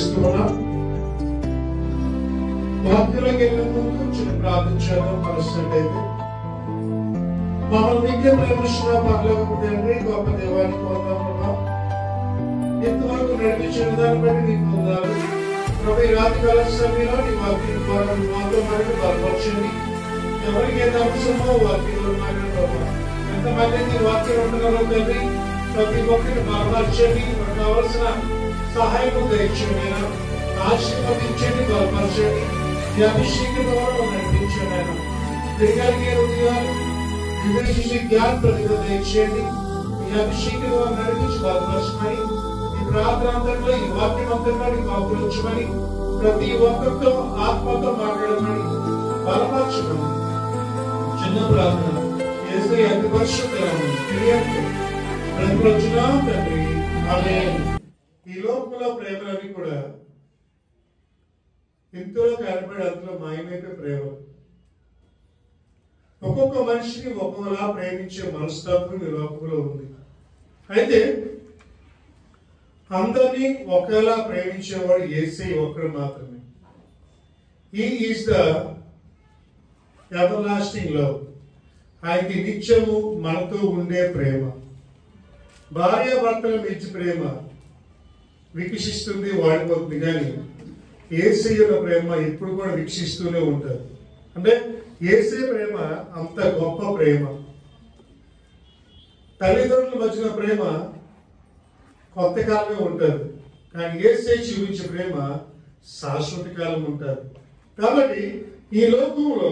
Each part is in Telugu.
ప్రార్థిస్తూ ఉన్నాం వాక్యంలోకి వెళ్ళే ముందు చిన్న ప్రార్థన చేద్దాం కలిసినట్టయితే మమ్మల్ని నిత్యం ప్రేమిస్తున్న పర్లోకి తండ్రి గొప్ప దేవానికి పొందాం ఇంతవరకు నడిపించిన దాన్ని బట్టి నీకు పొందాలి ప్రభు ఈ రాత్రి కాల సమయంలో నీ వాక్యం ద్వారా నీ మాతో మరియు బలపరచండి ఎవరికి ఏది అవసరమో వాక్యంలో మాట్లాడు ప్రభు ఎంతమంది నీ వాక్యం ఉంటున్నారో తండ్రి ప్రతి ఒక్కరిని బలపరచండి మనకు కావలసిన సహాయం దయచండి అయినా ఆశీర్వదించండి బలపరచండి ఈ అభిషేకం ద్వారా మనం నడిపించండి అయినా తిరిగి హృదయాలు వివేచించి జ్ఞాన ప్రతిభ దయచేయండి ఈ అభిషేకం ద్వారా నడిపించి బలపరచమని ఈ ప్రార్థన అంతట్లో ఈ వాక్యం అంతట్లో నీకు అవగురించమని ప్రతి ఒక్కరితో ఆత్మతో మాట్లాడమని బలపరచమని చిన్న ప్రార్థన ఏసై అతి పరిశుద్ధరామని తెలియదు ప్రతివచ్చిన తండ్రి ఆమేన్. ఈ లోకంలో ప్రేమలన్నీ కూడా ఇంతలో కనబడి అంతలో మాయమైపోయే ప్రేమ ఒక్కొక్క మనిషిని ఒక్కొక్కలా ప్రేమించే మనస్తత్వం ఈ లోకంలో ఉంది అయితే అందరినీ ఒకేలా ప్రేమించేవాడు ఏసై ఒక్కడు మాత్రమే he is the everlasting love ఆయనకి నిత్యము మనతో ఉండే ప్రేమ భార్య భర్తల మించి ప్రేమ వికసిస్తుంది వాడిపోతుంది కానీ ఏసయ్యుల ప్రేమ ఎప్పుడు కూడా వికసిస్తూనే ఉంటుంది అంటే ఏసే ప్రేమ అంత గొప్ప ప్రేమ తల్లిదండ్రుల మధ్యన ప్రేమ కొంతకాలమే ఉంటుంది కానీ ఏసే చూపించే ప్రేమ శాశ్వత కాలం ఉంటుంది కాబట్టి ఈ లోకంలో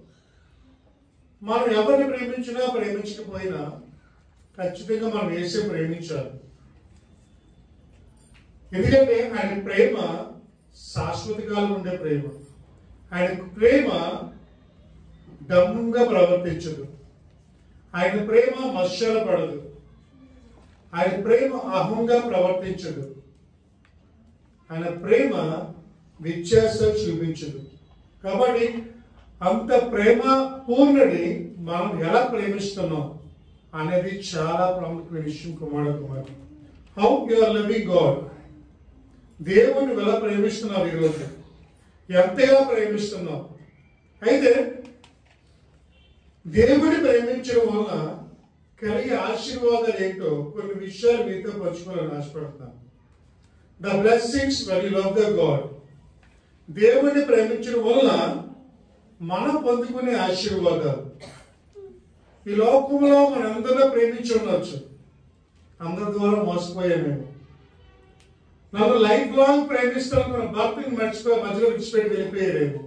మనం ఎవరిని ప్రేమించినా ప్రేమించకపోయినా ఖచ్చితంగా మనం వేసే ప్రేమించాలి ఎందుకంటే ఆయన ప్రేమ శాశ్వత కాలం ఉండే ప్రేమ ఆయన ప్రేమ దమ్ముగా ప్రవర్తించదు ఆయన ప్రేమ మత్సర పడదు ఆయన ప్రేమ అహంగా ప్రవర్తించదు ఆయన ప్రేమ వ్యత్యాసం చూపించదు కాబట్టి అంత ప్రేమ పూర్ణుడి మనం ఎలా ప్రేమిస్తున్నాం అనేది చాలా ప్రాముఖ్యమైన విషయం కుమార Kumar how you are loving God దేవుని ఎలా ప్రేమిస్తున్నావు ఈరోజు ఎంతగా ప్రేమిస్తున్నావు అయితే దేవుని ప్రేమించడం వల్ల కలిగే ఆశీర్వాదాలు ఏంటో కొన్ని విషయాలు మీతో పంచుకోవాలని ఆశపడుతున్నాను the blessings when you love the God దేవుని ప్రేమించడం వల్ల మనం పొందుకునే ఆశీర్వాదాలు ఈ లోకంలో మనం అందరిలో ప్రేమించి ఉండొచ్చు అందరి ద్వారా మోసపోయామేమో నన్ను లైఫ్ లాంగ్ ప్రేమిస్తాను మన భర్తని మర్చిపోయి మధ్యలో విడిచిపెట్టి వెళ్ళిపోయాడేమో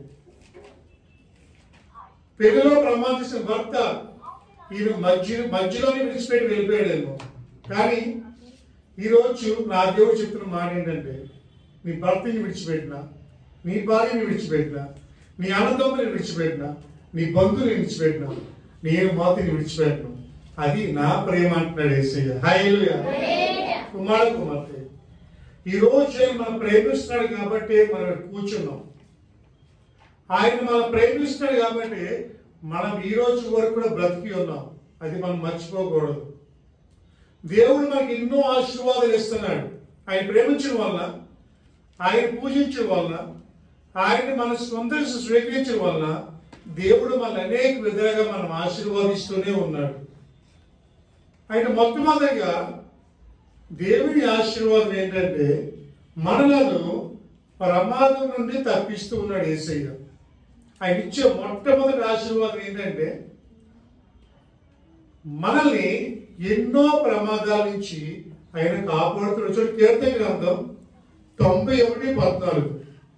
పెళ్లిలో ప్రమాణం చేసిన భర్త ఈయన మధ్య మధ్యలోనే విడిచిపెట్టి వెళ్ళిపోయాడేమో కానీ ఈరోజు నా దేవుడు చెప్తున్న మాట ఏంటంటే నీ భర్తని విడిచిపెట్టినా నీ భార్యని విడిచిపెట్టినా నీ అన్నదమ్ముని విడిచిపెట్టినా నీ బంధువుని విడిచిపెట్టినా నేను మాతని విడిచిపెట్టను అది నా ప్రేమ అంటున్నాడు ఏసయ్య హైలుయ కుమార కుమార్తె ఈ రోజు ఆయన మనం ప్రేమిస్తున్నాడు కాబట్టి మనం ఇక్కడ కూర్చున్నాం ఆయన మనం ప్రేమిస్తున్నాడు కాబట్టి మనం ఈ రోజు వరకు కూడా బ్రతికి ఉన్నాం అది మనం మర్చిపోకూడదు దేవుడు మనకి ఎన్నో ఆశీర్వాదాలు ఇస్తున్నాడు ఆయన ప్రేమించడం వల్ల ఆయన పూజించడం వల్ల ఆయన్ని మన సొంత స్వీకరించడం వల్ల దేవుడు మన అనేక విధాలుగా మనం ఆశీర్వాదిస్తూనే ఉన్నాడు ఆయన మొట్టమొదటిగా దేవుని ఆశీర్వాదం ఏంటంటే మనలను ప్రమాదం నుండి తప్పిస్తూ ఉన్నాడు ఏసయ్య ఆయన ఇచ్చే మొట్టమొదటి ఆశీర్వాదం ఏంటంటే మనల్ని ఎన్నో ప్రమాదాల నుంచి ఆయన కాపాడుతున్నాడు చూడు కీర్తన గ్రంథం తొంభై ఒకటి పద్నాలుగు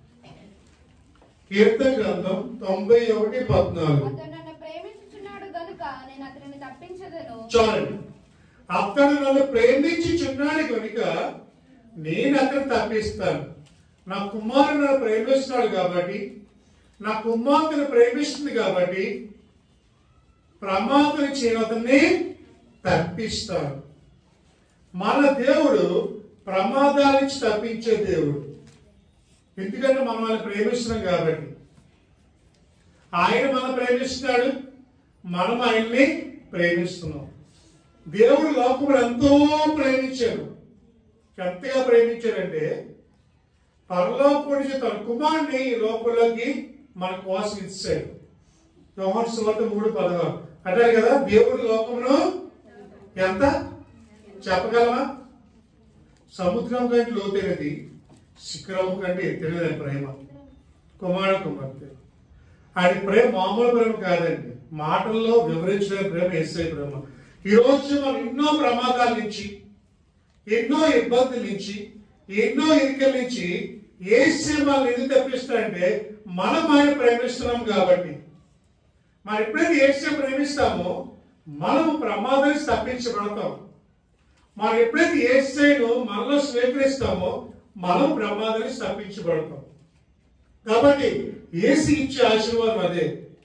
కీర్తన గ్రంథం తొంభై ఒకటి పద్నాలుగు అతడు నన్ను ప్రేమించుచున్నాడు గనుక నేను అతనిని తప్పించదను చాలండి అతడు నన్ను ప్రేమించుచున్నాడు కనుక నేను అతను తప్పిస్తాను నా కుమారుడు నన్ను ప్రేమిస్తున్నాడు కాబట్టి నా కుమార్తెను ప్రేమిస్తుంది కాబట్టి ప్రమాదం చేయని అతన్ని తప్పిస్తాను మన దేవుడు ప్రమాదాల నుంచి తప్పించే దేవుడు ఎందుకంటే మనం ఆయన ప్రేమిస్తున్నాం కాబట్టి ఆయన మనం ప్రేమిస్తున్నాడు మనం ఆయన్ని ప్రేమిస్తున్నాం దేవుడు లోకముడు ఎంతో ప్రేమించాడు ఎంతగా ప్రేమించాడంటే పరలోకం నుంచి తన కుమారుని ఈ లోకంలోకి మన కోసం ఇచ్చాడు యోహాను సువార్త మూడు పదహారు అంటారు కదా దేవుడి లోకమును ఎంత చెప్పగలమా సముద్రం కంటే లోతైనది శిఖరం కంటే ఎత్తైనది ప్రేమ కుమార కుమార్తె ఆయన ప్రేమ మామూలు ప్రేమ కాదండి మాటల్లో వివరించిన ప్రేమ ఎస్ఐ ప్రేమ ఈ రోజు మనం ఎన్నో ప్రమాదాల నుంచి ఎన్నో ఇబ్బందుల నుంచి ఎన్నో ఇరికల నుంచి ఏసీ మనల్ని ఎందుకు తప్పిస్తాడంటే మనం ఆయన ప్రేమిస్తున్నాం కాబట్టి మనం ఎప్పుడైతే ఏసీ ప్రేమిస్తామో మనము ప్రమాదం నుంచి తప్పించబడతాం మనం ఎప్పుడైతే ఏసైను మనలో స్వీకరిస్తామో మనం ప్రమాదం నుంచి తప్పించబడతాం కాబట్టి ఏసీ ఇచ్చే ఆశీర్వాదం అదే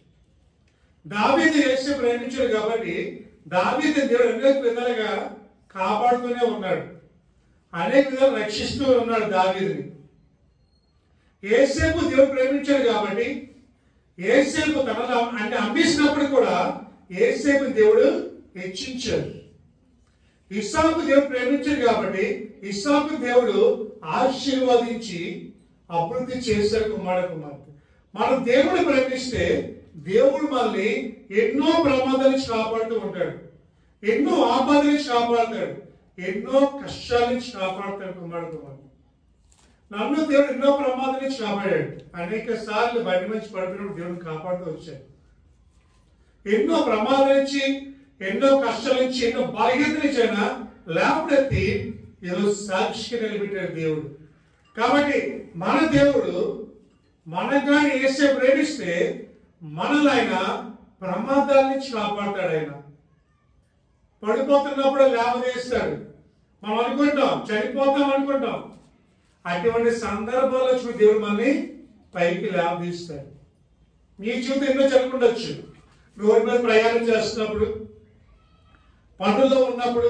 దావీదు ఏసీ ప్రేమించాడు కాబట్టి దావీదు దేవుడు అనేక విధాలుగా కాపాడుతూనే ఉన్నాడు అనేక విధాలు రక్షిస్తూ ఉన్నాడు దావీదుని ఏసేపు దేవుడు ప్రేమించాడు కాబట్టి ఏసేపు తనలో అంటే అమ్మేసినప్పుడు కూడా ఏసేపు దేవుడు హెచ్చించాడు ఇస్సాకు దేవుడు ప్రేమించాడు కాబట్టి ఇస్సాకు దేవుడు ఆశీర్వదించి అభివృద్ధి చేశాడు కుమార కుమార్తె మనం దేవుడు ప్రేమిస్తే దేవుడు మనల్ని ఎన్నో ప్రమాదాల నుంచి కాపాడుతూ ఉంటాడు ఎన్నో ఆపదల నుంచి కాపాడుతాడు ఎన్నో కష్టాల నుంచి కాపాడుతాడు కుమార కుమార్తె నన్ను దేవుడు ఎన్నో ప్రమాదాల నుంచి కాపాడాడు అనేక సార్లు బండి మంచి పడిపోయినప్పుడు దేవుడు కాపాడుతూ వచ్చాడు ఎన్నో ప్రమాదాల నుంచి ఎన్నో కష్టాల నుంచి ఎన్నో బలహీనతల నుంచి అయినా లేపడెత్తి ఈరోజు సాక్షిగా నిలబెట్టాడు దేవుడు కాబట్టి మన దేవుడు మనం కానీ వేసే ప్రేమిస్తే మనల్ని ఆయన ప్రమాదాల నుంచి కాపాడతాడు ఆయన పడిపోతున్నప్పుడు లేవదీస్తాడు మనం అనుకుంటాం చనిపోతాం అనుకుంటాం అటువంటి సందర్భాల్లో చూసి దేవుడు మనల్ని పైకి లేవదీస్తాడు మీ జీవితం ఎన్నో జరుగుండొచ్చు రోడ్డు మీద ప్రయాణం చేస్తున్నప్పుడు పనుల్లో ఉన్నప్పుడు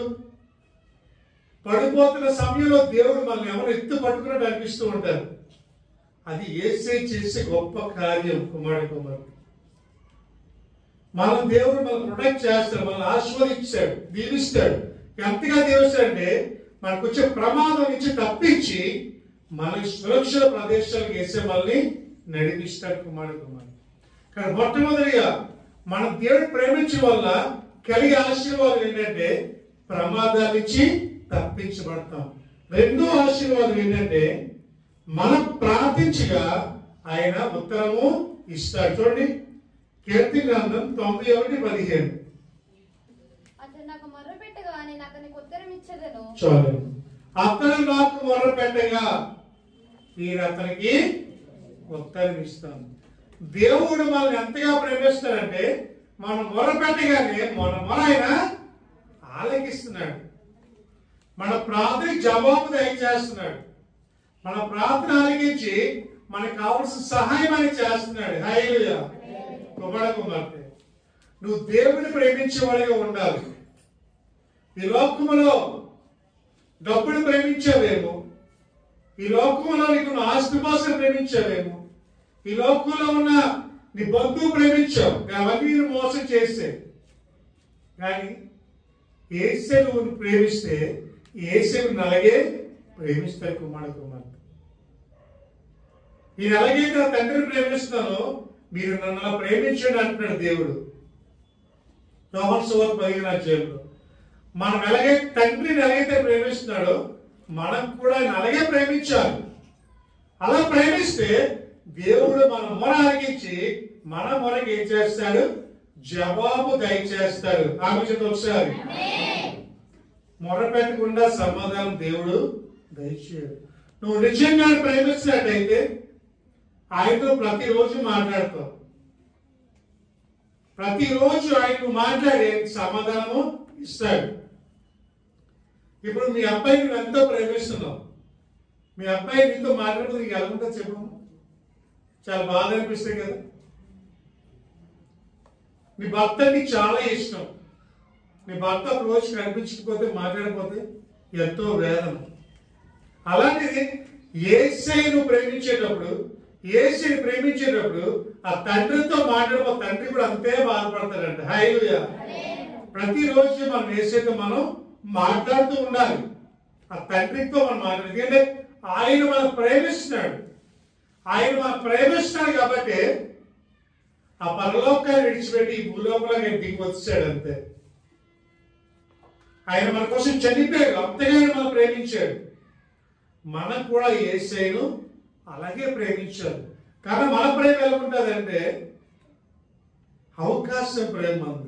పడిపోతున్న సమయంలో దేవుడు మనల్ని ఎవరు ఎత్తు పట్టుకున్నట్టు అనిపిస్తూ ఉంటారు అది ఏసే చేసే గొప్ప కార్యం కుమారుడు కుమారుడు మన దేవుడు మనం ప్రొటెక్ట్ చేస్తాడు మనల్ని ఆస్వాదించాడు దీవిస్తాడు ఎంతగా దీవిస్తాడంటే మనకు వచ్చే ప్రమాదం నుంచి తప్పించి మనకి సురక్షిత ప్రదేశాలకు వేసే మనల్ని నడిపిస్తాడు కుమారుడు కుమారుడు కానీ మొట్టమొదటిగా మన దేవుడు ప్రేమించడం వల్ల కలిగే ఆశీర్వాదం ఏంటంటే ప్రమాదాల నుంచి తప్పించబడతాం రెండో ఆశీర్వాదం ఏంటంటే మనం ప్రార్థించగా ఆయన ఉత్తరము ఇస్తాడు చూడండి కీర్తి గ్రంథం తొంభై ఒకటి పదిహేను అతను నాకు మొర్ర పెట్టగా నేను అతనికి ఉత్తరం ఇచ్చదను చాలు అతను నాకు మొర్ర పెట్టగా నేను అతనికి ఉత్తరం ఇస్తాను దేవుడు మనల్ని ఎంతగా ప్రేమిస్తాడంటే మనం మొర పెట్టగానే మన మొర ఆయన ఆలకిస్తున్నాడు మన ప్రార్థన జవాబు దయచేస్తున్నాడు మన ప్రార్థన ఆలకించి మనకు కావలసిన సహాయం అని చేస్తున్నాడు హైలుయా కుమార కుమార్తె నువ్వు దేవుని ప్రేమించేవాడిగా ఉండాలి ఈ లోకములో డబ్బును ప్రేమించావేమో ఈ లోకంలో నీకు ఉన్న ఆస్తిపాస్తులు ప్రేమించావేమో ఈ లోకంలో ఉన్న నీ బంధువు ప్రేమించావు అవన్నీ నేను మోసం చేస్తే కానీ ఏసే నువ్వు ప్రేమిస్తే ఏసే అలాగే ప్రేమిస్తాడు కుమార కుమార్తె నేను ఎలాగైతే నా తండ్రిని ప్రేమిస్తున్నానో మీరు నన్ను అలా ప్రేమించండి అంటున్నాడు దేవుడు యోహన్ సువార్త పదిహేను అధ్యాయంలో మనం ఎలాగైతే తండ్రిని ఎలాగైతే ప్రేమిస్తున్నాడో మనం కూడా ఆయన అలాగే ప్రేమించాలి అలా ప్రేమిస్తే దేవుడు మన మొర ఆలకించి మన మొరకి ఏం చేస్తాడు జవాబు దయచేస్తాడు ఆమె చేత ఒకసారి మొర పెట్టకుండా సమాధానం దేవుడు దయచేయడు నువ్వు నిజంగా ప్రేమిస్తున్నట్టయితే ఆయనతో ప్రతిరోజు మాట్లాడతావు ప్రతిరోజు ఆయన మాట్లాడే సమాధానము ఇస్తాడు ఇప్పుడు మీ అబ్బాయి నువ్వు ఎంతో ప్రేమిస్తున్నావు మీ అబ్బాయి నీతో మాట్లాడితే నీకు ఎలా ఉంటుందో చెప్పు చాలా బాధ అనిపిస్తుంది కదా నీ భర్త నీకు చాలా ఇష్టం నీ భర్త ఒక రోజు కనిపించకపోతే మాట్లాడకపోతే ఎంతో వేదన అలాంటిది ఏసైను ప్రేమించేటప్పుడు ఏసైని ప్రేమించేటప్పుడు ఆ తండ్రితో మాట్లాడబో తండ్రి కూడా అంతే బాధపడతాడంట హైలుయా ప్రతిరోజు మనం ఏసైతో మనం మాట్లాడుతూ ఉండాలి ఆ తండ్రితో మనం మాట్లాడాలి ఎందుకంటే ఆయన మనం ప్రేమిస్తున్నాడు ఆయన మనం ప్రేమిస్తున్నాడు కాబట్టి ఆ పరలోకాన్ని విడిచిపెట్టి ఈ భూలోకంలోకి దిగి వచ్చాడు అంతే ఆయన మన కోసం చనిపోయాడు అంతగా ఆయన మనం ప్రేమించాడు మనకు కూడా ఏసైను అలాగే ప్రేమించాడు కానీ మన ప్రేమ ఎలా ఉంటుందంటే అవకాశం ప్రేమ ఉంది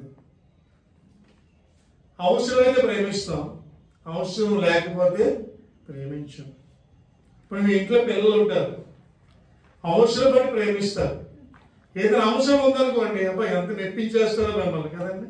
అవసరమైతే ప్రేమిస్తాం అవసరం లేకపోతే ప్రేమించాం ఇప్పుడు మీ ఇంట్లో పిల్లలు ఉంటారు అవసరం బట్టి ప్రేమిస్తారు ఏదైనా అవసరం ఉందనుకోండి అబ్బాయి ఎంత నెప్పించేస్తారో మిమ్మల్ని కదండి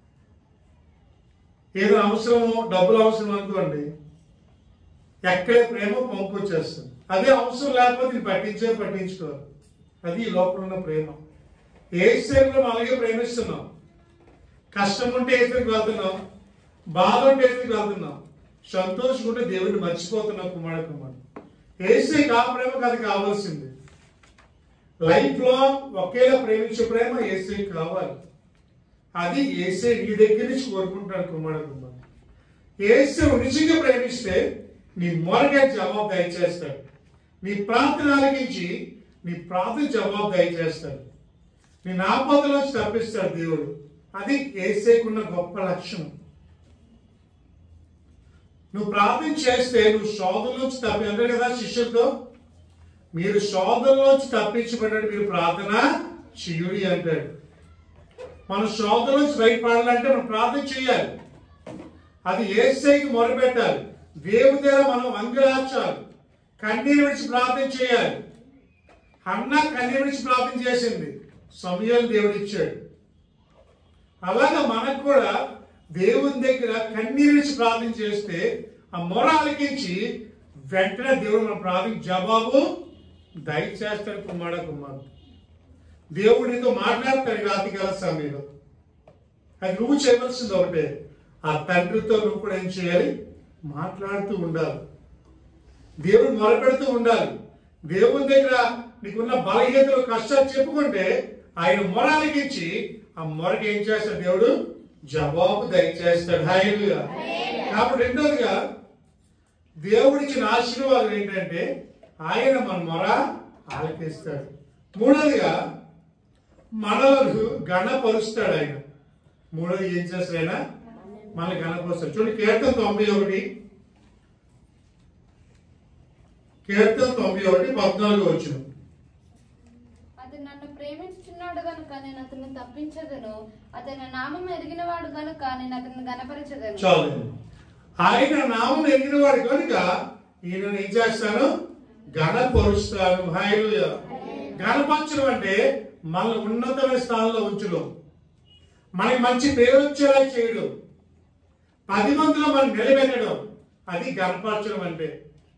ఏదైనా అవసరము డబ్బులు అవసరం అనుకోండి ఎక్కడే ప్రేమ పంపొచ్చేస్తుంది అదే అవసరం లేకపోతే ఇది పట్టించే పట్టించుకోరు అది ఈ లోపల ఉన్న ప్రేమ ఏ స్థాయిలో మనం అలాగే ప్రేమిస్తున్నాం కష్టం ఉంటే ఏసుకి వెళ్తున్నాం బాధ ఉంటే ఏసుకి వెళ్తున్నాం సంతోషం ఉంటే దేవుడిని మర్చిపోతున్నాం కుమార కుమార్ ఏసైకి ఆ ప్రేమకు అది కావాల్సింది లైఫ్ లో ఒకేలా ప్రేమించే ప్రేమ ఏసై కావాలి అది ఏసై నీ దగ్గర నుంచి కోరుకుంటాడు కుమార కుమార్ ఏసై నిజంగా ప్రేమిస్తే నీ మొరగా జవాబు దయచేస్తాడు నీ ప్రార్థన ఆలకించి నీ ప్రార్థన జవాబు దయచేస్తాడు నీ నాపదలోంచి తప్పిస్తాడు దేవుడు అది ఏసేకున్న గొప్ప లక్షణం నువ్వు ప్రార్థన చేస్తే నువ్వు శోధనలోంచి తప్పి అంటే కదా శిష్యులతో మీరు శోధనలోంచి తప్పించబడ్డాడు మీరు ప్రార్థన చేయుడి అంటాడు మన శోధనలోంచి బయటపడాలంటే మనం ప్రార్థన చేయాలి అది ఏసైకి మొరపెట్టాలి దేవుని దగ్గర మనం అంగరాచాలి కన్నీరు విడిచి ప్రార్థన చేయాలి అన్న కన్నీరు విడిచి ప్రార్థన చేసింది సమయాలు దేవుడు ఇచ్చాడు అలాగా మనకు కూడా దేవుని దగ్గర కన్నీరు విడిచి ప్రార్థన చేస్తే ఆ మొర ఆలకించి వెంటనే దేవుడు మన ప్రార్థన జవాబు దయచేస్తాడు కుమార కుమారు దేవుడు నీతో మాట్లాడతాడు రాతి గల సమయంలో అది నువ్వు చేయవలసింది ఒకటే ఆ తండ్రితో నువ్వు కూడా ఏం చేయాలి మాట్లాడుతూ ఉండాలి దేవుడు మొరపెడుతూ ఉండాలి దేవుని దగ్గర నీకున్న బలహీనతలు కష్టాలు చెప్పుకుంటే ఆయన మొర ఆలకించి ఆ మొరకి ఏం చేస్తాడు దేవుడు జవాబు దయచేస్తాడు హాయిగా కాబట్టి రెండోదిగా దేవుడిచ్చిన ఆశీర్వాదం ఏంటంటే ఆయన మన మొర ఆలకిస్తాడు మూడోదిగా మనలను గణపరుస్తాడు ఆయన మూడోది ఏం చేస్తాడు ఆయన మనల్ని గణపరుస్తాడు చూడండి కీర్తన తొంభై ఒకటి కీర్తన తొంభై ఒకటి పద్నాలుగు వచ్చిన అతను నన్ను ప్రేమించుచున్నాడు గనుక నేను అతన్ని తప్పించదను అతని నామం ఎరిగిన వాడు గనుక నేను అతన్ని గనపరచదను చాలు ఆయన నామం ఎరిగిన వాడు కనుక ఈయన ఏం చేస్తాను గణపరుస్తాను హాయిలుయ గణపరచడం అంటే మన ఉన్నతమైన స్థానంలో ఉంచడం మనకి మంచి పేరు వచ్చేలా చేయడం పది మందిలో మనం నిలబెట్టడం అది గణపరచడం అంటే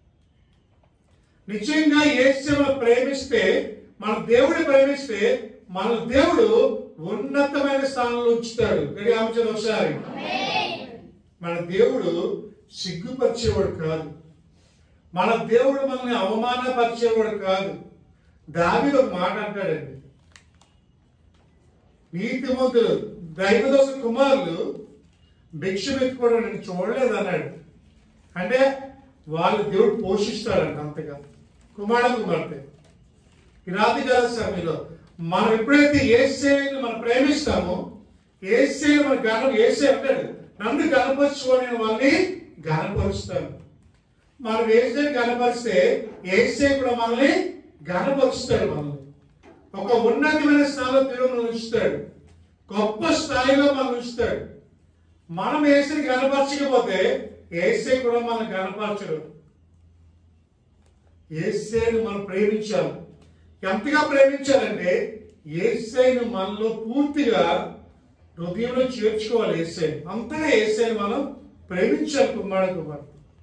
నిజంగా యేసు మనం ప్రేమిస్తే మన దేవుడిని ప్రేమిస్తే మన దేవుడు ఉన్నతమైన స్థానంలో ఉంచుతాడు గడి ఆమె ఒకసారి మన దేవుడు సిగ్గుపరిచేవాడు కాదు మన దేవుడు మనల్ని అవమానపరిచేవాడు కాదు దావి ఒక మాట అంటాడండి నీతిమంతులు దైవదోష కుమారులు భిక్ష పెట్టుకోవడం నేను చూడలేదు అన్నాడు అంటే వాళ్ళు దేవుడు పోషిస్తాడంట అంతగా కుమార కుమార్తె ఈ రాత్రి కాల సమయంలో మనం ఎప్పుడైతే ఏసేని మనం ప్రేమిస్తామో ఏసే మన గణం ఏసే అంటాడు నన్ను గణపరచుకొని నేను వాళ్ళని గణపరుస్తాను మనం ఏసేని గణపరిస్తే ఏసే కూడా మనల్ని గణపరుస్తాడు మనల్ని ఒక ఉన్నతమైన స్థానంలో దేవుడు మనల్ని ఉంచుతాడు గొప్ప స్థాయిలో మనం ఉంచుతాడు మనం ఏసుని గణపరచకపోతే ఏసే కూడా మనం గణపరచడు ఏసేను మనం ప్రేమించాలి ఎంతగా ప్రేమించాలంటే ఏసైను మనలో పూర్తిగా హృదయంలో చేర్చుకోవాలి ఏసైని అంతగా ఏసైని మనం ప్రేమించాలి కుమార కుమార్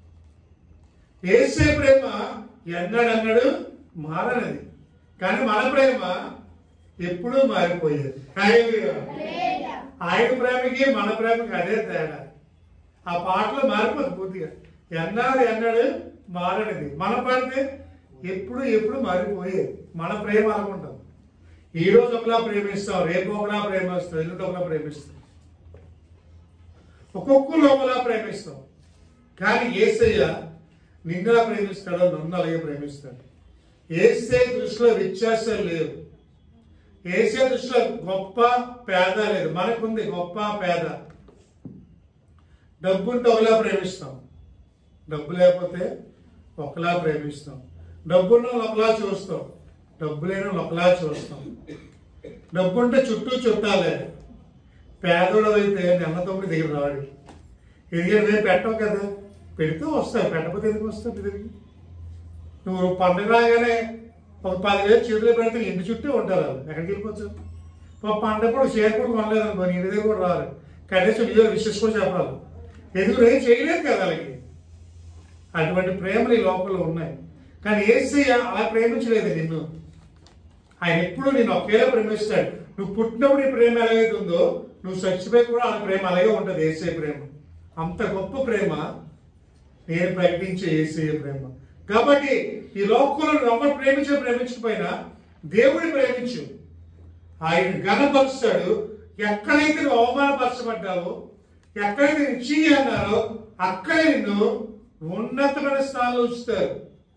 ఏసై ప్రేమ ఎన్నడన్నడు మారనది కానీ మన ప్రేమ ఎప్పుడూ మారిపోయేది హల్లెలూయా. ఆయన ప్రేమకి మన ప్రేమకి అదే తేడా ఆ పాటలో మారిపోదు పూర్తిగా ఎన్నాడు ఎన్నాడు మారనిది మన పడితే ఎప్పుడు ఎప్పుడు మారిపోయేది మన ప్రేమ అనుకుంటాం ఈ రోజు ఒకలా ప్రేమిస్తాం రేపు ఒకలా ప్రేమిస్తాం ఎల్లుండి ఒకలా ప్రేమిస్తాం ఒక్కొక్కరు ఒకలా ప్రేమిస్తాం కానీ ఏసయ్య నిన్ను ఎలా ప్రేమిస్తాడో నన్ను అలాగే ప్రేమిస్తాడు ఏసే దృష్టిలో వ్యత్యాసాలు లేవు ఏసే దృష్టిలో గొప్ప పేద లేదు మనకుంది గొప్ప పేద డబ్బుంటే ఒకలా ప్రేమిస్తాం డబ్బు లేకపోతే ఒకలా ప్రేమిస్తాం డబ్బున్న ఒకలా చూస్తాం డబ్బు లేని ఒకలా చూస్తాం డబ్బుంటే చుట్టూ చుట్టాలే పేదోడు అయితే నిన్న తొమ్మిది దగ్గర రాడు ఎందుకంటే మేము పెట్టం కదా పెడితే వస్తాయి పెట్టకపోతే ఎందుకు వస్తాయి తిరిగి నువ్వు పండుగ రాగానే ఒక పదివేలు చేతిలో పెడితే ఇంటి చుట్టూ ఉంటారు వాళ్ళు ఎక్కడికి వెళ్ళిపోవచ్చు ఒక పండగప్పుడు షేర్ కూడా కొనలేదు అనుకో నీ ఇంటి దగ్గర కూడా రారు కనీసం నీలో విషయం కూడా చెప్పాలి ఎందుకు ఏం చేయలేదు కదా వాళ్ళకి అటువంటి ప్రేమలు ఈ లోపల ఉన్నాయి కానీ ఏసయ్య అలా ప్రేమించలేదు నిన్ను ఆయన ఎప్పుడు నేను ఒకేలా ప్రేమిస్తాడు నువ్వు పుట్టినప్పుడు నీ ప్రేమ ఎలాగైతే ఉందో నువ్వు చచ్చిపోయి కూడా ఆ ప్రేమ అలాగే ఉంటుంది ఏసే ప్రేమ అంత గొప్ప ప్రేమ నేను ప్రకటించే ఏసే ప్రేమ కాబట్టి ఈ లోకంలో నువ్వు ఎవరు ప్రేమించో ప్రేమించకపోయినా దేవుడిని ప్రేమించు ఆయన ఘనపరుస్తాడు ఎక్కడైతే నువ్వు అవమానపరచబడ్డావో ఎక్కడైతే నేను చీ అన్నారో అక్కడే నిన్ను ఉన్నతమైన స్థానంలో ఉంచుతారు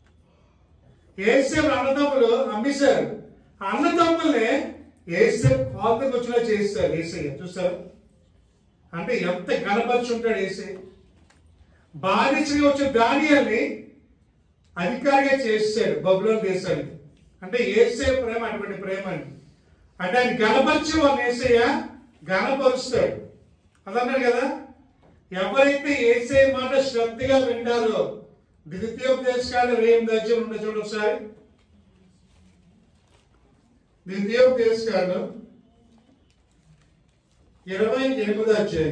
ఏసేపు అన్నదమ్ములు అమ్మేశారు అన్నదమ్ముల్నే ఏసేపు కోతకు వచ్చినా చేస్తారు ఏసయ్య చూసారు అంటే ఎంత గణపరిచి ఉంటాడు ఏసే బాధించగా వచ్చిన దానియాల్ని అధికారిగా చేస్తాడు బబులోని దేశానికి అంటే ఏసే ప్రేమ అటువంటి ప్రేమ అండి అంటే ఆయన గణపరిచి వాళ్ళని ఏసయ్య గణపరుస్తాడు అదన్నాడు కదా ఎవరైతే ఏసే మాట శ్రద్ధగా వింటారో ద్వితీయోపదేశకాలు రేం దజ్యం ఉన్న చూడు ఒకసారి ద్వితీయోపదేశకాలు ఇరవై ఎనిమిది అధ్యాయం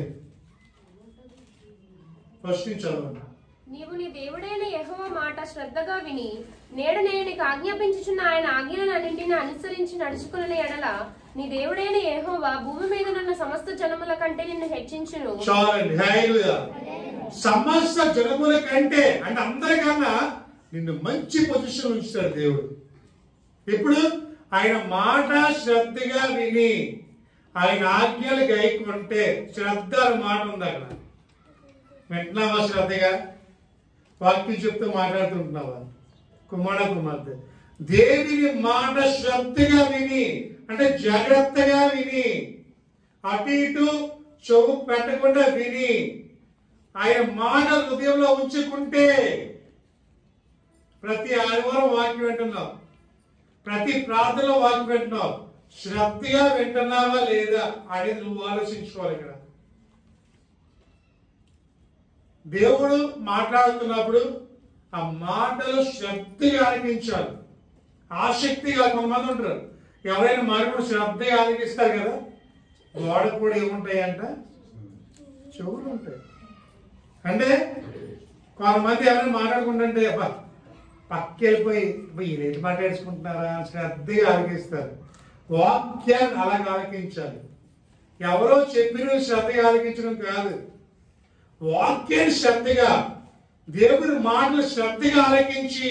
ఫస్ట్ నుంచి చదవండి నీవు నీ దేవుడైన యెహోవా మాట శ్రద్ధగా విని నేడు నేను నీకు ఆజ్ఞాపించుచున్న ఆయన ఆజ్ఞలన్నింటిని అనుసరించి నడుచుకున్న ఎడల నీ దేవుడైన యెహోవా భూమి మీద నున్న సమస్త జనముల కంటే నిన్ను హెచ్చించును చాలండి హైలుగా సమస్త జనముల కంటే అంటే అందరికన్నా నిన్ను మంచి పొజిషన్ ఉంచుతాడు దేవుడు ఇప్పుడు ఆయన మాట శ్రద్ధగా విని ఆయన ఆజ్ఞలు గైకుంటే శ్రద్ధ అనే మాట ఉంది అక్కడ వింటున్నావా శ్రద్ధగా వాక్యం చెప్తూ మాట్లాడుతుంటున్నావా కుమార కుమార్తె దేవిని మాట శ్రద్ధగా విని అంటే జాగ్రత్తగా విని అటు ఇటు చెవు పెట్టకుండా విని ఆయన మాట హృదయంలో ఉంచుకుంటే ప్రతి ఆదివారం వాక్యం వింటున్నావు ప్రతి ప్రార్థనలో వాక్యం వింటున్నావు శ్రద్ధగా వింటున్నావా లేదా అనేది నువ్వు ఆలోచించుకోవాలి ఇక్కడ దేవుడు మాట్లాడుతున్నప్పుడు ఆ మాటలు శ్రద్ధగా ఆలకించాలి ఆసక్తిగా కొంతమంది ఉంటారు ఎవరైనా మాట్లాడు శ్రద్ధగా ఆలకిస్తారు కదా గోడకు కూడా ఏముంటాయంట చెవులు ఉంటాయి అంటే కొంతమంది ఎవరైనా మాట్లాడుకుంటుంటే అబ్బా పక్క వెళ్ళిపోయి ఈయన మాట్లాడుకుంటున్నారా అని శ్రద్ధగా ఆలకిస్తారు వాక్యాన్ని అలాగ ఆలకించాలి ఎవరో చెప్పిన శ్రద్ధగా ఆలకించడం కాదు వాక్యాన్ని శ్రద్ధగా దేవుని మాటలు శ్రద్ధగా ఆలకించి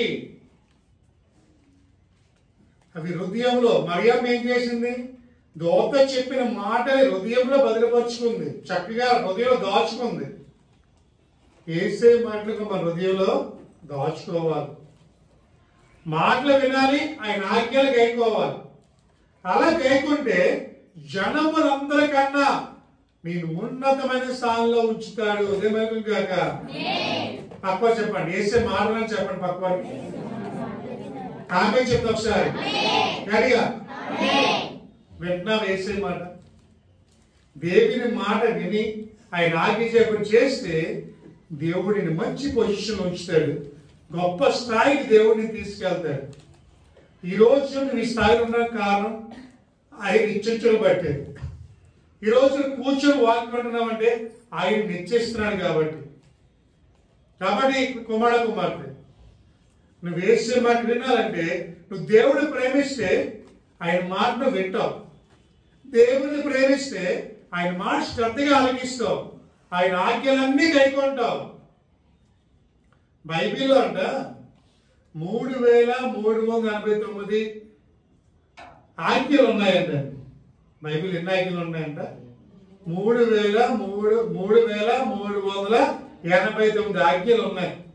అవి హృదయంలో మరియమ్మ ఏం చేసింది దోత చెప్పిన మాటని హృదయంలో భద్రపరుచుకుంది చక్కగా హృదయంలో దాచుకుంది ఏసే మాటలకు మన హృదయంలో దాచుకోవాలి మాటలు వినాలి ఆయన ఆజ్ఞలు గైకోవాలి అలా గైకుంటే జనములందరికన్నా నేను ఉన్నతమైన స్థానంలో ఉంచుతాడు ఉదయం కాక పక్క చెప్పండి ఏసే మాటలని చెప్పండి పక్క వారికి ఆమె చెప్తా ఒకసారి గడిగా వింటున్నా వేసే మాట దేవుని మాట విని ఆయన ఆజ్ఞ చెప్పని చేస్తే దేవుడిని మంచి పొజిషన్ ఉంచుతాడు గొప్ప స్థాయికి దేవుడిని తీసుకెళ్తాడు ఈ రోజు నువ్వు ఈ స్థాయిలో ఉండడానికి కారణం ఆయన ఇచ్చించలు పట్టేది ఈ రోజు నువ్వు కూర్చొని వాక్యం అంటున్నావంటే ఆయన నిశ్చయిస్తున్నాడు కాబట్టి కాబట్టి కుమార కుమార్తె నువ్వు వేసే మాట వినాలంటే నువ్వు దేవుడిని ప్రేమిస్తే ఆయన మాటను వింటావు దేవుడిని ప్రేమిస్తే ఆయన మాట శ్రద్ధగా ఆలకిస్తావు ఆయన ఆజ్ఞలన్నీ కైకొంటావు బైబిల్లో అంట మూడు వేల మూడు వందల ఎనభై తొమ్మిది ఆజ్ఞలు ఉన్నాయంట బైబిల్ ఎన్ని ఆజ్ఞలు ఉన్నాయంట మూడు వేల మూడు మూడు వేల మూడు వందల ఎనభై తొమ్మిది ఆజ్ఞలు ఉన్నాయి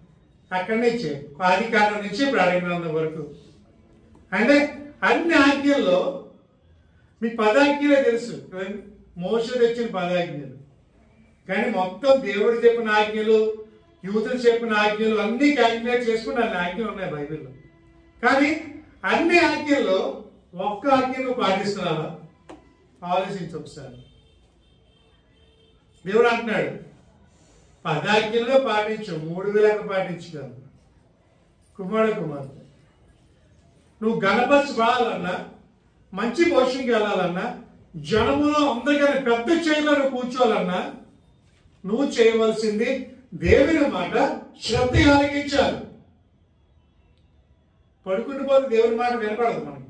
అక్కడి నుంచి ఆది కాలం నుంచి ప్రారంభం వరకు అంటే అన్ని ఆజ్ఞల్లో మీ పదాజ్ఞలే తెలుసు కదండి? మోస తెచ్చిన పదాజ్ఞలు కానీ మొత్తం దేవుడు చెప్పిన ఆజ్ఞలు యూతులు చెప్పిన ఆజ్ఞలు అన్ని క్యాల్కులేట్ చేసుకుని అన్ని ఆజ్ఞలు ఉన్నాయి బైబిల్లో కానీ అన్ని ఆజ్ఞల్లో ఒక్క ఆజ్ఞను పాటిస్తున్నావా ఆలోచించు ఒకసారి దేవుడు అంటున్నాడు పదాజ్ఞలో పాటించు మూడు వేలకు పాటించగలవు కుమారుడు కుమార్తె నువ్వు గణపరచబడాలన్నా మంచి పోషణకి వెళ్ళాలన్నా జనములో అందరికన్నా పెద్ద చేయలో నువ్వు కూర్చోవాలన్నా నువ్వు చేయవలసింది దేవుని మాట శ్రద్ధ ఆలకించాలి పడుకుని పోతే దేవుని మాట వినపడదు మనకి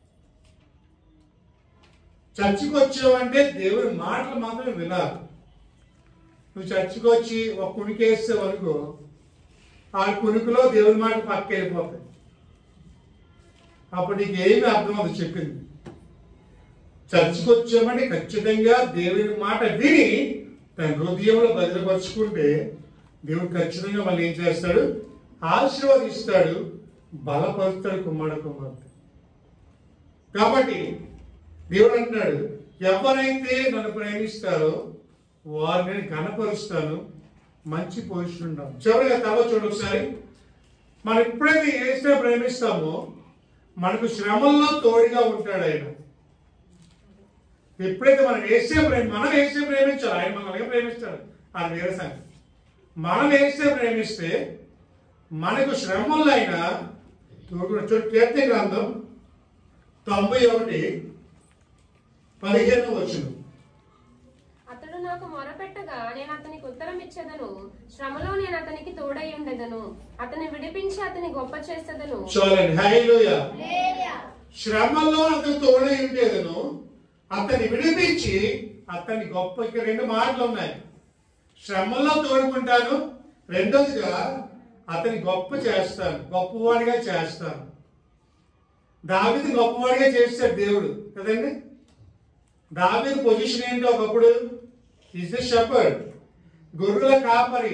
చర్చికి వచ్చావంటే దేవుని మాటలు మాత్రమే వినాలి నువ్వు చర్చికి వచ్చి ఒక కుణికేస్తావు అనుకో ఆ కుణుకులో దేవుని మాట పక్క వెళ్ళిపోతాయి అప్పుడు నీకు ఏమి అర్థమవుతుంది చెప్పింది చర్చికి వచ్చామంటే ఖచ్చితంగా దేవుని మాట విని తన హృదయంలో భద్రపరుచుకుంటే దేవుడు ఖచ్చితంగా మళ్ళీ ఏం చేస్తాడు ఆశీర్వదిస్తాడు బలపరుస్తాడు కుమారుడు కుమార్తె కాబట్టి దేవుడు అంటున్నాడు ఎవరైతే నన్ను ప్రేమిస్తారో వారిని నేను ఘనపరుస్తాను మంచి పొజిషన్ ఉంటాను చివరిగా తల చూడండి ఒకసారి మనం ఎప్పుడైతే ఏస్తే ప్రేమిస్తామో మనకు శ్రమల్లో తోడుగా ఉంటాడు ఆయన ఎప్పుడైతే మనం వేసే ప్రేమ మనం వేసే ప్రేమించాలి ఆయన మనల్ని ప్రేమిస్తాడు అది వేరే సంగతి మనం వేసే ప్రేమిస్తే మనకు శ్రమల్లో అయినా తోడు చూడు కీర్తి గ్రంథం తొంభై ఒకటి పదిహేను వచ్చిన అతడు నాకు మొరపెట్టగా నేను అతనికి ఉత్తరం ఇచ్చేదను శ్రమలో నేను అతనికి తోడై ఉండేదను అతని విడిపించి అతని గొప్ప చేసేదను చూడండి హైలోయ శ్రమలో అతను తోడై ఉండేదను అతన్ని విడిపించి అతన్ని గొప్ప ఇక్కడ రెండు మాటలు ఉన్నాయి శ్రమలో తోడుకుంటాను రెండోదిగా అతని గొప్ప చేస్తాను గొప్పవాడిగా చేస్తాను దావిది గొప్పవాడిగా చేస్తాడు దేవుడు కదండి దావిది పొజిషన్ ఏంటో ఒకప్పుడు ఇస్ ద షెపర్డ్ గొర్రెల కాపరి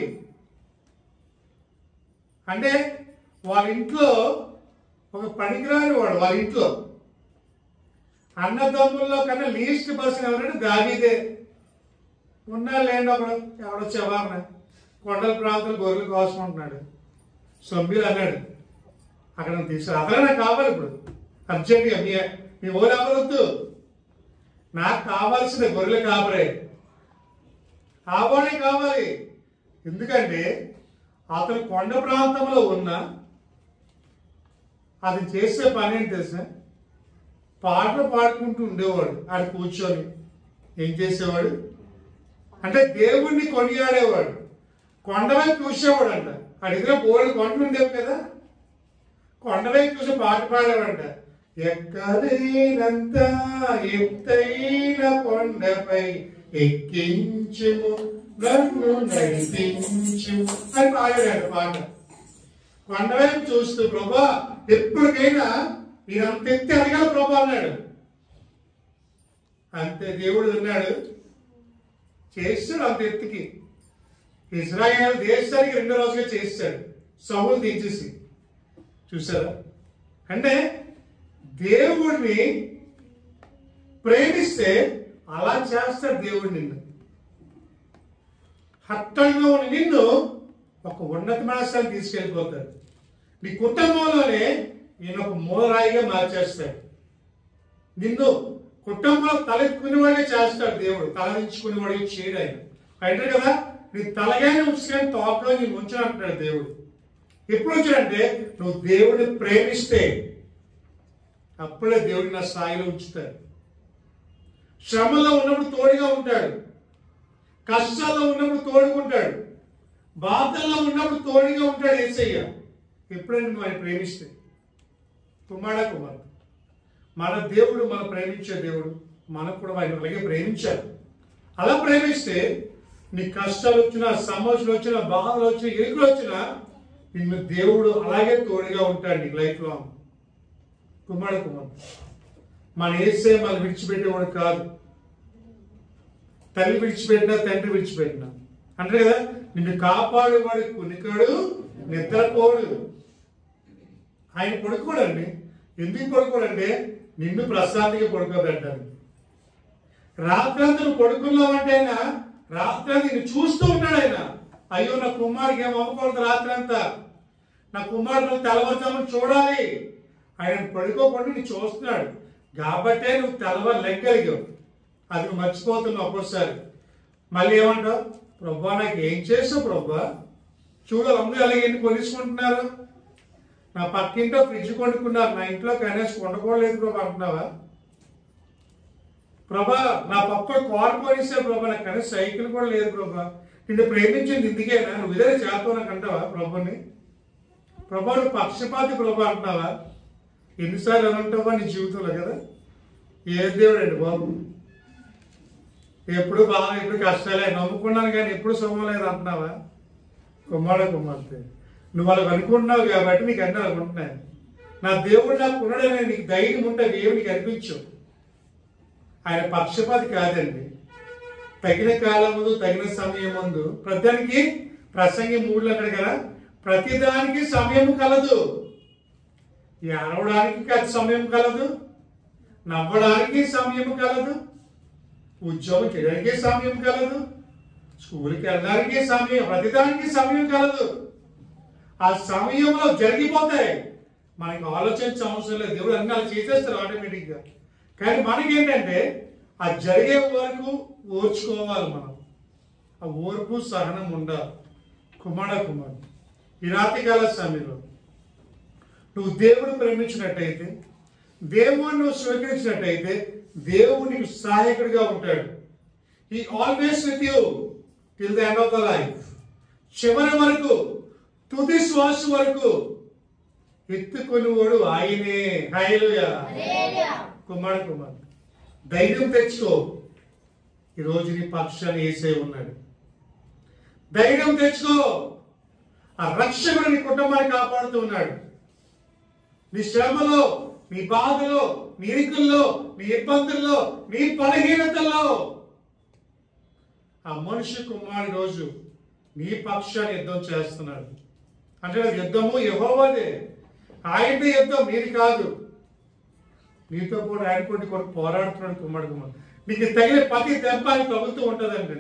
అంటే వాళ్ళ ఇంట్లో ఒక పనికిరాని వాడు వాళ్ళ ఇంట్లో అన్నదమ్ముల్లో కన్నా లీస్ట్ పర్సన్ ఎవరంటే దావీదే ఉన్నా లేండి ఒకడు ఎవడో చెవారన కొండల ప్రాంతాలు గొర్రెలు కోసం ఉంటున్నాడు సొమ్మిలు అన్నాడు అక్కడ తీసుకురా అతనే నాకు కావాలి ఇప్పుడు అర్జెంట్గా మీ మీ ఓలు ఎవరొద్దు నాకు కావాల్సిన గొర్రెలు కాపరే ఆవాడే కావాలి ఎందుకంటే అతను కొండ ప్రాంతంలో ఉన్న అది చేసే పని ఏంటి తెలుసా పాటలు పాడుకుంటూ ఉండేవాడు ఆడ కూర్చొని ఏం చేసేవాడు అంటే దేవుణ్ణి కొనియాడేవాడు కొండవైపు చూసేవాడు అంట అడిగిన బోర్డు కొండలు ఉండేవి కదా కొండవైపు చూసి పాట పాడేవాడంట ఎక్కడైనంత ఎత్తైన కొండపై ఎక్కించుము నన్ను నడిపించు అని పాడాడు పాట కొండవైపు చూస్తూ ప్రభా ఎప్పటికైనా ఇదంత ఎత్తి అడగల ప్రభా అన్నాడు అంతే దేవుడు ఉన్నాడు చేస్తాడు అంత ఎత్తుకి ఇజ్రాయేల్ దేశానికి రెండో రోజుగా చేస్తాడు సౌలు తీసేసి చూసారా అంటే దేవుడిని ప్రేమిస్తే అలా చేస్తాడు దేవుడు నిన్ను హట్టంగా ఉన్న నిన్ను ఒక ఉన్నతమైన స్థానం తీసుకెళ్ళిపోతాడు నీ కుటుంబంలోనే ఈయన ఒక మూలరాయిగా మార్చేస్తాడు నిన్ను కుటుంబంలో తలెత్తుకునేవాడే చేస్తాడు దేవుడు తలదించుకునేవాడిగా చేయడు ఆయన అంటారు కదా నీ తలగానే ఉంచుకొని తోకలో నీ ఉంచను అంటాడు దేవుడు ఎప్పుడు వచ్చాడంటే నువ్వు దేవుడిని ప్రేమిస్తే అప్పుడే దేవుడు నా స్థాయిలో ఉంచుతాడు శ్రమలో ఉన్నప్పుడు తోడుగా ఉంటాడు కష్టాల్లో ఉన్నప్పుడు తోడుకుంటాడు బాధల్లో ఉన్నప్పుడు తోడుగా ఉంటాడు ఏసయ్య ఎప్పుడైనా నువ్వు ఆయన ప్రేమిస్తే కుమార కుమార్ మన దేవుడు మన ప్రేమించే దేవుడు మనకు కూడా ఆయన అలాగే ప్రేమించాడు అలా ప్రేమిస్తే నీ కష్టాలు వచ్చినా సమస్యలు వచ్చినా బాధలు వచ్చినా ఎదురు వచ్చినా నిన్ను దేవుడు అలాగే తోడుగా ఉంటాడు నీ లైఫ్ లో కుమార కుమార్ మన ఏసే మన విడిచిపెట్టేవాడు కాదు తల్లి విడిచిపెట్టినా తండ్రి విడిచిపెట్టినా అంటే కదా నిన్ను కాపాడేవాడు కునికాడు నిద్రపోడు ఆయన పడుకోడండి ఎందుకు పడుకోడంటే నిన్ను ప్రశాంతిగా పడుకోబెట్టాలి రాత్రంతా నువ్వు పడుకున్నావంటే ఆయన రాత్రంతా నిన్ను చూస్తూ ఉంటాడు ఆయన అయ్యో నా కుమారుకి ఏం అవ్వకూడదు రాత్రంతా నా కుమారుడు తెల్లవారుజామున చూడాలి ఆయన పడుకోకుండా నీ చూస్తున్నాడు కాబట్టే నువ్వు తెల్లవారు లెక్కలిగావు అది నువ్వు మర్చిపోతున్నావు ఒక్కోసారి మళ్ళీ ఏమంటావు ప్రభా నాకు ఏం చేసావు ప్రభా చూడు అందరూ అలాగే ఎన్ని కొనిసుకుంటున్నారు నా పక్కింటో ఫ్రిడ్జ్ కొనుక్కున్నారు నా ఇంట్లో కనీసం వండుకోలేదు ప్రభా అంటున్నావా ప్రభా నా పక్క కార్ కొనిస్తే ప్రభా నాకు కనీసం సైకిల్ కూడా లేదు ప్రభా నిన్ను ప్రేమించింది ఇందుకేనా నువ్వు ఇదే చేస్తావు నాకు అంటావా ప్రభుని ప్రభా నువ్వు పక్షపాతి ప్రభా అంటున్నావా ఎన్నిసార్లు అని అంటావా నీ జీవితంలో కదా ఏ దేవుడు అండి బాబు ఎప్పుడు బాగా ఎప్పుడు కష్టాలే నమ్ముకున్నాను కానీ ఎప్పుడు సుఖం లేదు అంటున్నావా కుమార కుమార్తె నువ్వు వాళ్ళకి అనుకుంటున్నావు కాబట్టి నీకు అన్నీ అలా ఉంటున్నాయి నా దేవుడు నాకు ఉన్నాడని నీకు ధైర్యం ఉంటే దేవుడికి అనిపించు ఆయన పక్షపాతి కాదండి తగిన కాలం ముందు తగిన సమయం ముందు ప్రతిదానికి ప్రసంగి మూడులో అన్నాడు కదా ప్రతిదానికి సమయం కలదు ఏడవడానికి కాదు సమయం కలదు నవ్వడానికి సమయం కలదు ఉద్యోగం చేయడానికి సమయం కలదు స్కూల్కి వెళ్ళడానికి సమయం ప్రతిదానికి సమయం కలదు ఆ సమయంలో జరిగిపోతాయి మనకి ఆలోచించే అవసరం లేదు దేవుడు అన్ని అలా చేసేస్తారు ఆటోమేటిక్గా కానీ మనకేంటంటే ఆ జరిగే వరకు ఓర్చుకోవాలి మనం ఆ ఓర్పు సహనం ఉండాలి కుమార కుమార్ ఈ రాత్రికాల సమయంలో నువ్వు దేవుడు ప్రేమించినట్టయితే దేవుడిని నువ్వు స్వీకరించినట్టయితే దేవుడు నీకు సహాయకుడిగా ఉంటాడు he always with you till the end of the life చివరి వరకు తుది శ్వాస వరకు ఎత్తుకొనివాడు ఆయనే హైలుయా కుమార్ కుమార్ ధైర్యం తెచ్చుకో ఈరోజు నీ పక్షాన్ని వేసే ఉన్నాడు ధైర్యం తెచ్చుకో ఆ రక్షకుడు నీ కుటుంబాన్ని కాపాడుతూ ఉన్నాడు నీ శ్రమలో నీ బాధలో నీ ఇరుకుల్లో నీ ఇబ్బందుల్లో నీ బలహీనతల్లో ఆ మనిషి కుమారుడు రోజు నీ పక్షాన్ని యుద్ధం చేస్తున్నాడు అంటే అది యుద్ధము యహోవాదే ఆయనదే యుద్ధం నీది కాదు నీతో కూడా ఆయన కొట్టి కొరకు పోరాడుతున్నాడు కుమారుడు కుమార్ నీకు తగిన ప్రతి దెబ్బ ఆయన తగులుతూ ఉంటుందండి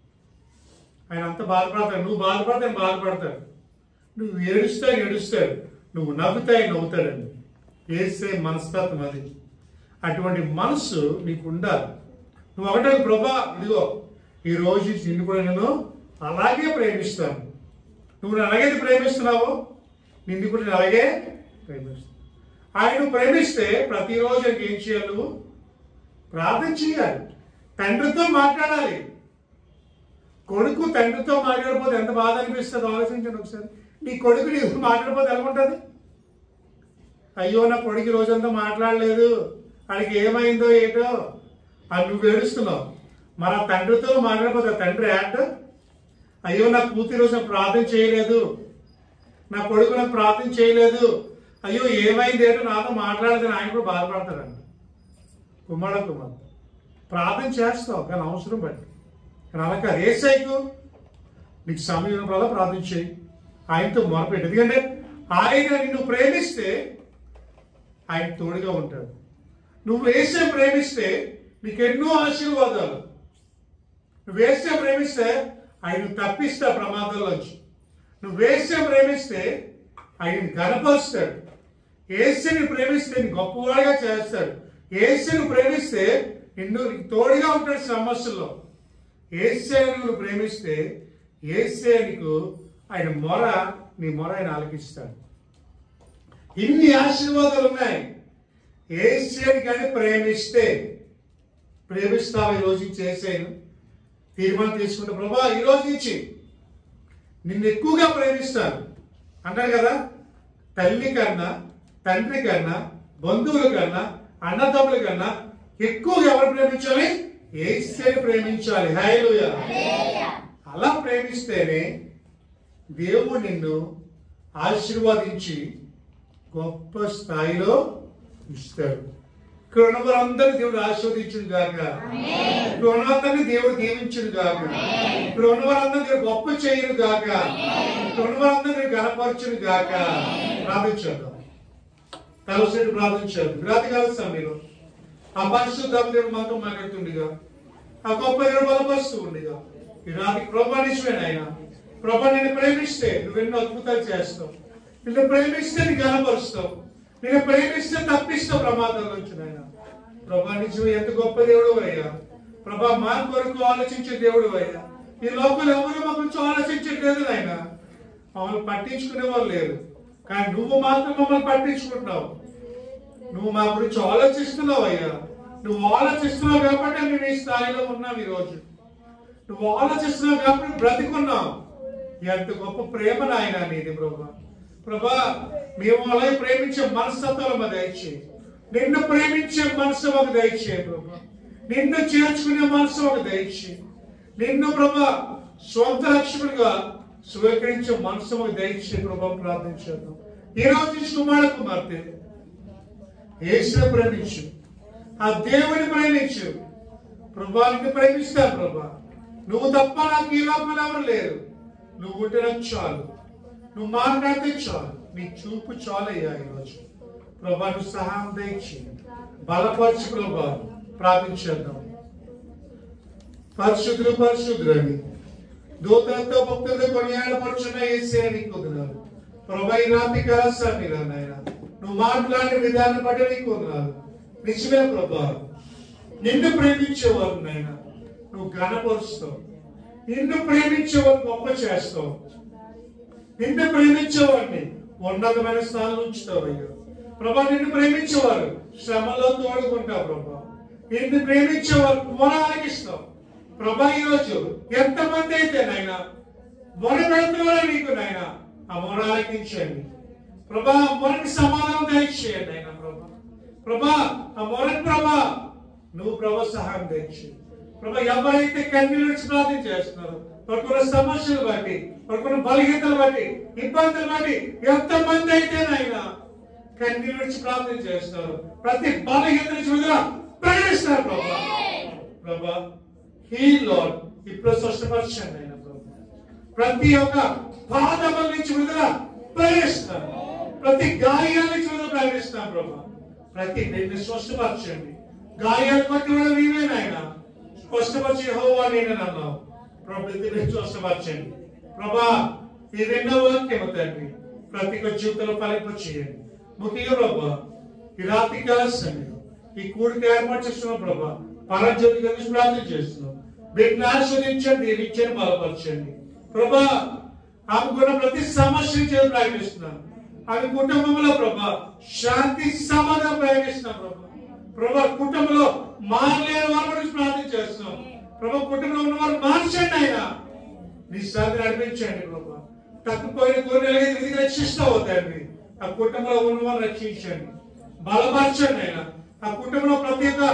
ఆయన అంత బాధపడతాడు నువ్వు బాధపడితే ఆయన బాధపడతాడు నువ్వు ఏడుస్తా ఏడుస్తాడు నువ్వు నవ్వుతాయి నవ్వుతాడండి వేసే మనస్తత్వం అది అటువంటి మనసు నీకు ఉండాలి నువ్వు ఒకటే ప్రభా ఇదిగో ఈ రోజు నిన్ను కూడా నేను అలాగే ప్రేమిస్తాను నువ్వు నన్ను అలాగే ప్రేమిస్తున్నావు నిన్ను కూడా నేను అలాగే ప్రేమిస్తాను ఆయన నువ్వు ప్రేమిస్తే ప్రతిరోజు ఆయనకి ఏం చేయాలి నువ్వు ప్రార్థన చేయాలి తండ్రితో మాట్లాడాలి కొడుకు తండ్రితో మాట్లాడకపోతే ఎంత బాధ అనిపిస్తుంది ఆలోచించండి ఒకసారి నీ కొడుకు నీకు మాట్లాడకపోతే ఎలా ఉంటుంది అయ్యో నా కొడుకు ఈ రోజంతా మాట్లాడలేదు వాడికి ఏమైందో ఏటో అని నువ్వు ఏడుస్తున్నావు మన తండ్రితో మాట్లాడకపోతే ఆ తండ్రి యాడ్ అయ్యో నా కూతురు రోజు నాకు ప్రార్థన చేయలేదు నా కొడుకు నాకు ప్రార్థన చేయలేదు అయ్యో ఏమైంది ఏంటో నాతో మాట్లాడదని ఆయన కూడా బాధపడతాడండి కుమార కుమార్ ప్రార్థన చేస్తావు కానీ అవసరం బట్టి కానీ అలా కాదు ఏ సైకు నీకు సమయం ఉన్నప్పుడల్లా ప్రార్థన చేయి ఆయనతో మొరపెట్టు ఎందుకంటే ఆయన నిన్ను ప్రేమిస్తే ఆయన తోడుగా ఉంటాడు నువ్వు వేసే ప్రేమిస్తే నీకు ఎన్నో ఆశీర్వాదాలు నువ్వు వేసే ప్రేమిస్తే ఆయన తప్పిస్తా ప్రమాదంలోంచి నువ్వు వేసే ప్రేమిస్తే ఆయన గనపరుస్తాడు ఏసుని ప్రేమిస్తే నీ గొప్పవాడిగా చేస్తాడు ఏసుని ప్రేమిస్తే నిన్ను నీకు తోడుగా ఉంటాడు సమస్యల్లో ఏసే నువ్వు ప్రేమిస్తే ఏసే నీకు ఆయన మొర నీ మొర ఆయన ఆలకిస్తాడు ఇన్ని ఆశీర్వాదాలు ఉన్నాయి ఏసేని కానీ ప్రేమిస్తే ప్రేమిస్తావు ఈ రోజు చేసాను తీర్మానం తీసుకుంటే ప్రభా ఈ రోజు నుంచి నిన్ను ఎక్కువగా ప్రేమిస్తాను అంటారు కదా తల్లి కన్నా తండ్రి కన్నా బంధువుల కన్నా అన్నదమ్ముల కన్నా ఎక్కువగా ఎవరు ప్రేమించాలి ఏసేని ప్రేమించాలి హైలుయా అలా ప్రేమిస్తేనే దేవుడు నిన్ను ఆశీర్వదించి గొప్ప స్థాయిలో ఇస్తాడు ఇక్కడ ఉన్న వారందరినీ దేవుడు ఆస్వాదించును గాక ఇక్కడ ఉన్న వారందరినీ దేవుడు దీవించును గాక ఇక్కడ ఉన్న వారందరినీ దేవుడు గొప్ప చేయను గాక ఇక్కడ ఉన్న వారందరినీ దేవుడు గణపరచును గాక ప్రార్థించేద్దాం తలసేటు ప్రార్థించారు రాతికాల సమయంలో ఆ పరిశుద్ధం దేవుడు మాతో మాట్లాడుతుండగా ఆ గొప్ప దేవుడు బలపరుస్తూ ఉండగా ఈ రాత్రి ప్రభానిశ్వరన్ ఆయన ప్రభా నేను ప్రేమిస్తే నువ్వు ఎన్నో అద్భుతాలు చేస్తావు నిన్ను ప్రేమిస్తే నీ గణపరుస్తావు నిన్ను ప్రేమిస్తే తప్పిస్తావు ప్రమాదాల నుంచి నాయన ప్రభా నిజం ఎంత గొప్ప దేవుడు అయ్యా ప్రభా మా కొరకు ఆలోచించే దేవుడు అయ్యా ఈ లోపల ఎవరు మా గురించి ఆలోచించట్లేదు నాయన మమ్మల్ని పట్టించుకునే వాళ్ళు లేరు కానీ నువ్వు మాత్రం మమ్మల్ని పట్టించుకుంటున్నావు నువ్వు మా గురించి ఆలోచిస్తున్నావు అయ్యా నువ్వు ఆలోచిస్తున్నావు కాబట్టి మేము ఈ స్థాయిలో ఉన్నాం ఈ రోజు నువ్వు ఆలోచిస్తున్నావు కాబట్టి బ్రతికున్నావు ఎంత గొప్ప ప్రేమ నాయన నీది ప్రభా ప్రభా మేము అలాగే ప్రేమించే మనస్తత్వాలు మా దయచేయి నిన్ను ప్రేమించే మనసు ఒక దయచేయి ప్రభా నిన్ను చేర్చుకునే మనసు ఒక దయచేయి నిన్ను ప్రభా స్వంత రక్షకుడిగా స్వీకరించే మనసు ఒక దయచేయి ప్రభా ప్రార్థించేద్దాం ఈ రోజు కుమార కుమార్తె యేసుని ప్రేమించు ఆ దేవుని ప్రేమించు ప్రభాని ప్రేమిస్తా ప్రభా నువ్వు తప్ప నాకు ఈ లోపల ఎవరు లేరు నువ్వు ఉంటే నాకు చాలు నువ్వు మాట్లాడితే చాలు నీ చూపు చాలయ్యా ఈరోజు ప్రభా నువ్వు సహాయం దయచి బలపరచు ప్రభా ప్రార్థించేద్దాం పరిశుద్ధులు పరిశుద్ధులని దూతలతో భక్తులతో కొనియాడపరుచున్న ఏసే నీకు కుదరాలు ప్రభా ఈ రాత్రి కలసా మీరు నాయన నువ్వు మాట్లాడిన విధానం బట్టి నీకు కుదరాలు నిజమే ప్రభా నిన్ను ప్రేమించేవారు నాయన నువ్వు ఘనపరుస్తావు నిన్ను ప్రేమించేవారు గొప్ప చేస్తావు నిన్ను ప్రేమించేవాడిని ఉన్నతమైన స్థానం ఉంచుతావు అయ్యా ప్రభా నిన్ను ప్రేమించేవారు శ్రమలో తోడుకుంటావు ప్రభా నిన్ను ప్రేమించేవారు మొరానికి ఇస్తావు ప్రభా ఈరోజు ఎంతమంది అయితే నాయన మొర పెడుతున్నారో నీకు నాయన ఆ మొరాలకించండి ప్రభా మొరకి సమాధానం దయచేయండి నాయన ప్రభా ప్రభా ఆ మొరటి ప్రభా నువ్వు ప్రభా సహాయం దయచేయి ప్రభా ఎవరైతే కన్నీళ్ళు విడిచి ప్రార్థన చేస్తున్నారో పడుకున్న సమస్యలు బట్టి పడుకున్న బలహీనతలు బట్టి ఇబ్బందులు బట్టి ఎంతమంది అయితే నాయన కన్నీళ్ళు విడిచి ప్రార్థన చేస్తున్నారు ప్రతి బలహీనత నుంచి విడుదల ప్రకటిస్తారు ప్రభా ప్రభా హీ లార్డ్ ఇప్పుడు స్పష్టపరచండి ఆయన ప్రభా ప్రతి ఒక్క పాదముల నుంచి విడుదల ప్రకటిస్తాను ప్రతి గాయాల నుంచి విడుదల ప్రకటిస్తాను ప్రభా ప్రతి నిన్ను స్పష్టపరచండి గాయాలు కొట్టివాడు నీవే నాయన స్పష్టపరిచి హోవా నేను అన్నావు ప్రభు దీన్ని స్పష్టపరచండి ప్రభా ఈ రెండవ వాక్యము తండ్రి ప్రతి ఒక్క జీవితంలో ఫలింప చేయండి ముఖ్యంగా ప్రభా ఈ రాత్రి కాల సమయంలో ఈ కూడిక ఏర్పాటు చేస్తున్న ప్రభా పరజ్యోతి కలిసి ప్రార్థన చేస్తున్నాం వీటిని ఆస్వాదించండి దీవించండి బలపరచండి ప్రభా ఆమెకున్న ప్రతి సమస్య చేసి ప్రయాణిస్తున్నాం ఆమె కుటుంబంలో ప్రభా శాంతి సమాధానం ప్రయాణిస్తున్నాం ప్రభా ప్రభా కుటుంబంలో మారలేని వారి గురించి ప్రార్థన చేస్తున్నాం ప్రభా కుటుంబంలో ఉన్న వారు మార్చండి ఆయన నీ సాధన నడిపించండి ప్రభా తప్పిపోయిన గొర్రెలు విధిగా రక్షిస్తావు తండ్రి ఆ కుటుంబంలో ఉన్న వారు రక్షించండి బలపరచండి ఆయన ఆ కుటుంబంలో ప్రతి ఒక్క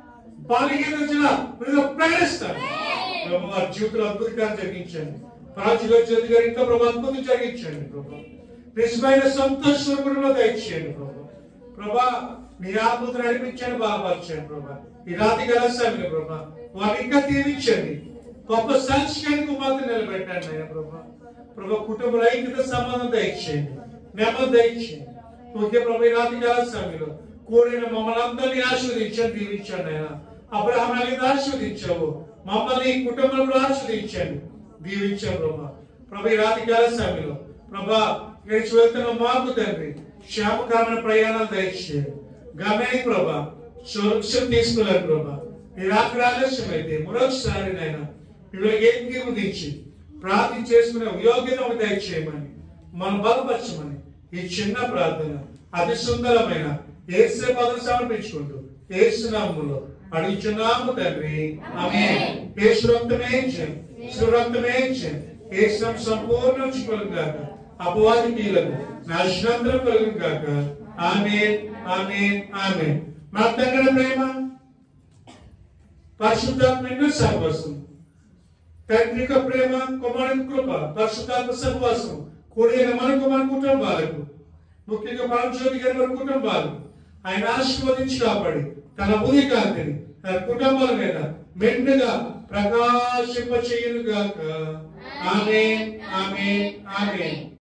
బాలికల వచ్చిన విడుదల ప్రకటిస్తారు ప్రభు వారి జీవితంలో అద్భుతంగా జరిగించండి ప్రాచుల జ్యోతి గారి ఇంట్లో ప్రభు అద్భుతం జరిగించండి ప్రభు నిజమైన సంతోషం కుటుంబంలో దయచేయండి ప్రభు ప్రభా నీ ఆత్మతో నడిపించండి బాధపరచండి ప్రభా ఈ రాతి కలసామి ప్రభా వారిని ఇంకా తీర్చండి గొప్ప సంస్కారానికి కుమార్తె నిలబెట్టండి ఆయన ప్రభా ప్రభా కుటుంబ ఐక్యత సంబంధం దయచేయండి నెమ్మది దయచేయండి ఓకే ప్రభా ఈ రాతి కలసామిలో కూడిన మమ్మల్ని అందరినీ ఆశీర్వదించండి దీవించండి ఆయన అబ్రహం అనేది ఆశీర్వదించావు మమ్మల్ని ఈ కుటుంబంలో కూడా ఆశీర్వదించండి దీవించావు ప్రభా ప్రభా ఈ రాతి కలసామిలో ప్రభా గడిచి వెళ్తున్న మాకు తండ్రి క్షేమకరమైన ప్రయాణాలు దయచేయండి గమని ప్రభా సురక్షణ తీసుకున్నారు ప్రభా ఈ రాత్రి ఆలస్యం అయితే మరొకసారి నాయన వీళ్ళకి ఏం తీర్పుదించి ప్రార్థన చేసుకునే యోగ్యత ఒకటి దయచేయమని మనం బలపరచమని ఈ చిన్న ప్రార్థన అతి సుందరమైన ఏసే పదం సమర్పించుకుంటూ ఏసునామంలో అడుగుచున్నాము తండ్రి ఆమె ఏసు రక్తమే ఇచ్చాను శివ రక్తమే ఇచ్చాను ఏసు సంపూర్ణ ఉంచుకోను కాక అపవాది కీలకు నాశనంతరం కలుగును కాక ఆమె ఆమె ఆమె మా తండ్రి ప్రేమ పరిశుద్ధాత్మ సహవాసం తండ్రి యొక్క ప్రేమ కుమారుని కృప పరిశుద్ధాత్మ సహవాసం కూడిన మనకు మన కుటుంబాలకు ముఖ్యంగా పరమజ్యోతి గారి వారి కుటుంబాలు ఆయన ఆశీర్వదించి కాపాడి తన ఉదయ కాంతిని తన కుటుంబాల మీద మెండుగా ప్రకాశింప చేయను గాక ఆమె ఆమె ఆమె